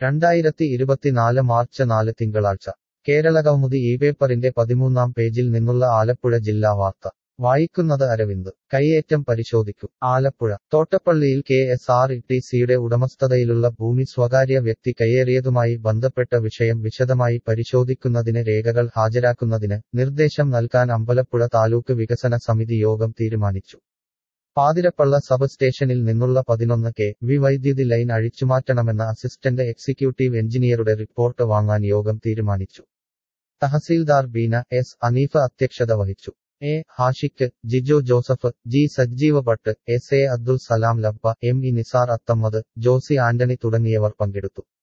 രണ്ടായിരത്തി ഇരുപത്തിനാല് മാർച്ച് നാല് തിങ്കളാഴ്ച കേരളകൗമുദി ഈ പേപ്പറിന്റെ പതിമൂന്നാം പേജിൽ നിന്നുള്ള ആലപ്പുഴ ജില്ലാ വാർത്ത വായിക്കുന്നത് അരവിന്ദ് കൈയേറ്റം പരിശോധിക്കും ആലപ്പുഴ തോട്ടപ്പള്ളിയിൽ K S R E T സിയുടെ ഉടമസ്ഥതയിലുള്ള ഭൂമി സ്വകാര്യ വ്യക്തി കയ്യേറിയതുമായി ബന്ധപ്പെട്ട വിഷയം വിശദമായി പരിശോധിക്കുന്നതിന് രേഖകൾ ഹാജരാക്കുന്നതിന് നിർദ്ദേശം നൽകാൻ അമ്പലപ്പുഴ താലൂക്ക് വികസന സമിതി യോഗം തീരുമാനിച്ചു പാതിരപ്പള്ള സബ് സ്റ്റേഷനിൽ നിന്നുള്ള പതിനൊന്ന് കെ വി വൈദ്യുതി ലൈൻ അഴിച്ചുമാറ്റണമെന്ന അസിസ്റ്റന്റ് എക്സിക്യൂട്ടീവ് എഞ്ചിനീയറുടെ റിപ്പോർട്ട് വാങ്ങാൻ യോഗം തീരുമാനിച്ചു തഹസീൽദാർ ബീന എസ് അനീഫ അധ്യക്ഷത വഹിച്ചു A Hashik Jijo Joseph G Sajjeeva Bhat S A Abdul Salam Labba M E Nisar Athammad Josy Antony തുടങ്ങിയവർ പങ്കെടുത്തു